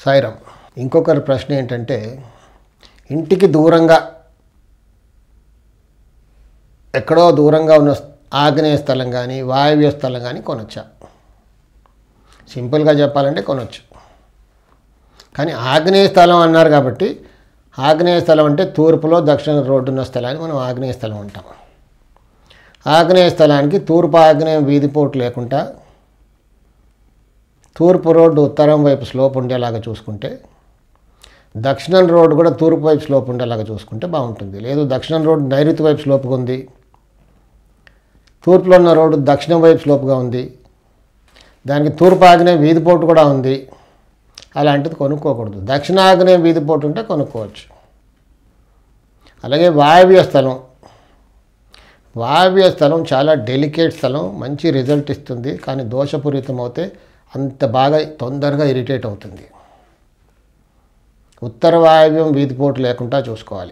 సాయిరామ్ ఇంకొకరి ప్రశ్న ఏంటంటే ఇంటికి దూరంగా ఎక్కడో దూరంగా ఉన్న ఆగ్నేయ స్థలం కానీ వాయవ్య స్థలం కానీ కొనొచ్చా సింపుల్గా చెప్పాలంటే కొనొచ్చు కానీ ఆగ్నేయ స్థలం అన్నారు కాబట్టి ఆగ్నేయ స్థలం అంటే తూర్పులో దక్షిణ రోడ్డు ఉన్న స్థలాన్ని మనం ఆగ్నేయ స్థలం అంటాం ఆగ్నేయ స్థలానికి తూర్పు ఆగ్నేయం వీధిపోటు లేకుండా తూర్పు రోడ్డు ఉత్తరం వైపు స్లోప్ ఉండేలాగా చూసుకుంటే దక్షిణం రోడ్డు కూడా తూర్పు వైపు స్లోప్ ఉండేలాగా చూసుకుంటే బాగుంటుంది లేదు దక్షిణం రోడ్డు నైరుతి వైపు స్లోప్గా ఉంది తూర్పులో ఉన్న రోడ్డు దక్షిణం వైపు స్లోప్గా ఉంది దానికి తూర్పు ఆగ్నేయ వీధిపోటు కూడా ఉంది అలాంటిది కొనుక్కోకూడదు దక్షిణ ఆగ్నేయ వీధిపోటు ఉంటే కొనుక్కోవచ్చు అలాగే వాయవ్య స్థలం వాయవ్య స్థలం చాలా డెలికేట్ స్థలం మంచి రిజల్ట్ ఇస్తుంది కానీ దోషపూరితం అవుతే అంత బాగా తొందరగా ఇరిటేట్ అవుతుంది ఉత్తర వాయవ్యం వీధిపోటు లేకుండా చూసుకోవాలి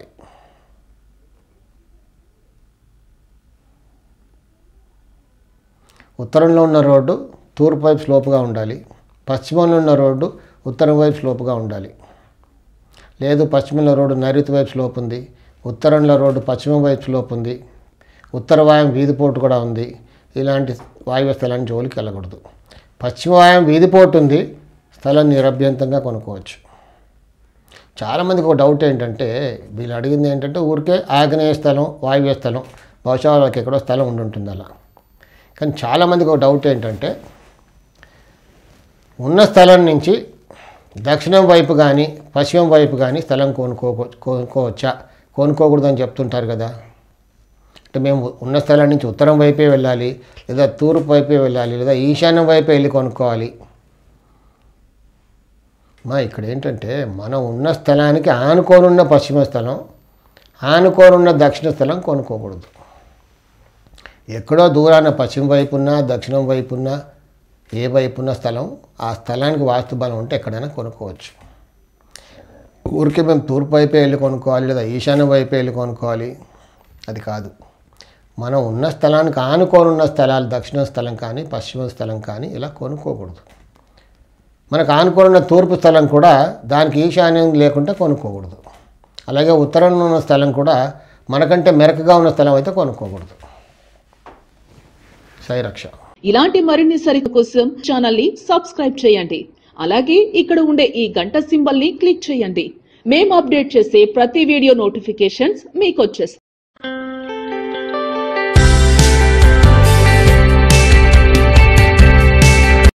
ఉత్తరంలో ఉన్న రోడ్డు తూర్పు వైపు స్లోపుగా ఉండాలి పశ్చిమంలో ఉన్న రోడ్డు ఉత్తరం వైపు స్లోపుగా ఉండాలి లేదు పశ్చిమంలో రోడ్డు నైరుతి వైపు స్లోప్ ఉంది ఉత్తరంలో రోడ్డు పశ్చిమం వైపు స్లోప్ ఉంది ఉత్తర వాయం వీధిపోటు కూడా ఉంది ఇలాంటి వాయువ్య స్థలాన్ని జోలికి వెళ్ళకూడదు పశ్చిమ వాయం వీధిపోటు ఉంది స్థలం నిరభ్యంతంగా కొనుక్కోవచ్చు చాలామందికి ఒక డౌట్ ఏంటంటే వీళ్ళు అడిగింది ఏంటంటే ఊరికే ఆగ్నేయ స్థలం వాయువ్య స్థలం బహుశా వాళ్ళకి ఎక్కడో స్థలం ఉండి ఉంటుంది అలా కానీ చాలామందికి ఒక డౌట్ ఏంటంటే ఉన్న స్థలం నుంచి దక్షిణం వైపు కానీ పశ్చిమం వైపు కానీ స్థలం కొనుక్కో కొనుక్కోవచ్చా కొనుక్కోకూడదని చెప్తుంటారు కదా అంటే మేము ఉన్న స్థలం నుంచి ఉత్తరం వైపే వెళ్ళాలి లేదా తూర్పు వైపే వెళ్ళాలి లేదా ఈశాన్యం వైపే వెళ్ళి కొనుక్కోవాలి మా ఇక్కడ ఏంటంటే మనం ఉన్న స్థలానికి ఆనుకోనున్న పశ్చిమ స్థలం ఆనుకోనున్న దక్షిణ స్థలం కొనుక్కోకూడదు ఎక్కడో దూరాన పశ్చిమ వైపు ఉన్న దక్షిణం వైపు ఉన్న ఏ వైపు ఉన్న స్థలం ఆ స్థలానికి వాస్తు బలం ఉంటే ఎక్కడైనా కొనుక్కోవచ్చు ఊరికే మేము తూర్పు వైపే వెళ్ళి కొనుక్కోవాలి లేదా ఈశాన్యం వైపే వెళ్ళి కొనుక్కోవాలి అది కాదు మనం ఉన్న స్థలానికి ఆనుకొని ఉన్న స్థలాలు దక్షిణ స్థలం కానీ పశ్చిమ స్థలం కానీ ఇలా కొనుక్కోకూడదు మనకు ఆనుకొని ఉన్న తూర్పు స్థలం కూడా దానికి ఈశాన్యం లేకుండా కొనుక్కోకూడదు అలాగే ఉత్తరంలో ఉన్న స్థలం కూడా మనకంటే మెరకగా ఉన్న స్థలం అయితే కొనుక్కోకూడదు సైరక్ష ఇలాంటి మరిన్ని సరికు కోసం ఛానల్ ని సబ్స్క్రైబ్ చేయండి అలాగే ఇక్కడ ఉండే ఈ గంట సింబల్ ని క్లిక్ చేయండి మేము అప్డేట్ చేసే ప్రతి వీడియో నోటిఫికేషన్స్ మీకు వచ్చేస్తాయి